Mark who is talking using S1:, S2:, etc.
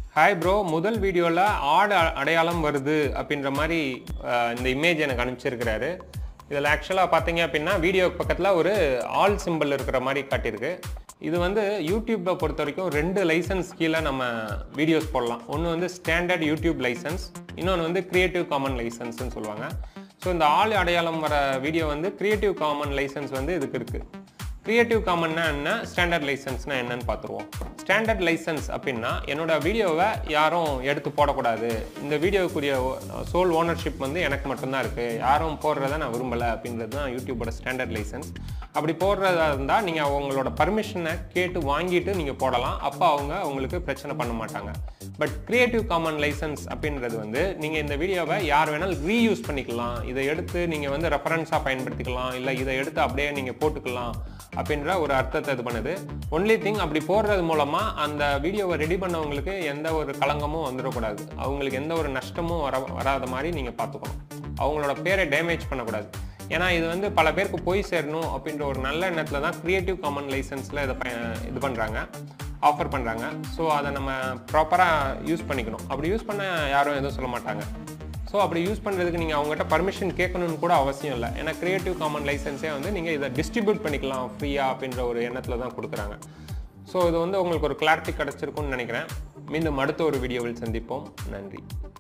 S1: hi bro முதல் வீடியோவில் ஆடு அ- அடையாளம் வருது அப்படின்ற மாதிரி அஹ், இந்த இமேஜ் எனக்கு அனுப்பிச்சிருக்கிறாரு இதில் ஆக்சுவலாக பார்த்தீங்க அப்படின்னா வீடியோ பக்கத்தில் ஒரு ஆல் சிம்பிள் இருக்கிற மாதிரி காட்டியிருக்கு இது வந்து யூடியூப்பை பொறுத்த வரைக்கும் ரெண்டு லைசன்ஸ் கீழே நம்ம வீடியோஸ் போடலாம் ஒன்று வந்து ஸ்டாண்டர்ட் யூடியூப் லைசன்ஸ் இன்னொன்று வந்து கிரியேட்டிவ் காமன் லைசன்ஸ்னு சொல்லுவாங்க ஸோ இந்த ஆள் அடையாளம் வர வீடியோ வந்து கிரியேட்டிவ் காமன் லைசன்ஸ் வந்து இதுக்கு இருக்குது கிரியேட்டிவ் காமன்னா என்ன ஸ்டாண்டர்ட் லைசன்ஸ்னா என்னன்னு பார்த்துருவோம் ஸ்டாண்டர்ட் லைசன்ஸ் அப்படின்னா என்னோட வீடியோவை யாரும் எடுத்து போடக்கூடாது இந்த வீடியோக்குரிய சோல் ஓனர்ஷிப் வந்து எனக்கு மட்டும்தான் இருக்குது யாரும் போடுறத நான் விரும்பலை அப்படின்றது தான் யூடியூபோட ஸ்டாண்டர்ட் லைசன்ஸ் அப்படி போடுறதா இருந்தால் நீங்கள் அவங்களோட பர்மிஷனை கேட்டு வாங்கிட்டு நீங்கள் போடலாம் அப்போ அவங்க உங்களுக்கு பிரச்சனை பண்ண மாட்டாங்க பட் கிரியேட்டிவ் காமன் லைசன்ஸ் அப்படின்றது வந்து நீங்கள் இந்த வீடியோவை யார் வேணாலும் ரீயூஸ் பண்ணிக்கலாம் இதை எடுத்து நீங்கள் வந்து ரெஃபரன்ஸாக பயன்படுத்திக்கலாம் இல்லை இதை எடுத்து அப்படியே நீங்கள் போட்டுக்கலாம் அப்படின்ற ஒரு அர்த்தத்தை இது பண்ணுது ஒன்லி திங் அப்படி போடுறது மூலமாக அந்த வீடியோவை ரெடி பண்ணவங்களுக்கு எந்த ஒரு களங்கமும் வந்துடக்கூடாது அவங்களுக்கு எந்த ஒரு நஷ்டமும் வர வராத மாதிரி நீங்கள் பார்த்துக்கணும் அவங்களோட பேரை டேமேஜ் பண்ணக்கூடாது ஏன்னா இது வந்து பல பேருக்கு போய் சேரணும் அப்படின்ற ஒரு நல்ல எண்ணத்தில் தான் கிரியேட்டிவ் காமன் லைசன்ஸில் இதை ப- இது பண்ணுறாங்க ஆஃபர் பண்ணுறாங்க ஸோ அதை நம்ம ப்ராப்பராக யூஸ் பண்ணிக்கணும் அப்படி யூஸ் பண்ண யாரும் எதுவும் சொல்ல மாட்டாங்க ஸோ அப்படி யூஸ் பண்ணுறதுக்கு நீங்கள் அவங்ககிட்ட பர்மிஷன் கேட்கணும்னு கூட அவசியம் இல்லை ஏன்னா கிரியேட்டிவ் காமன் லைசன்ஸே வந்து நீங்கள் இதை டிஸ்ட்ரிபியூட் பண்ணிக்கலாம் ஃப்ரீயாக அப்படின்ற ஒரு எண்ணத்தில் தான் கொடுக்குறாங்க ஸோ இது வந்து உங்களுக்கு ஒரு கிளாரிட்டி கிடச்சிருக்கும்னு நினைக்கிறேன் மீண்டும் அடுத்த ஒரு வீடியோவில் சந்திப்போம் நன்றி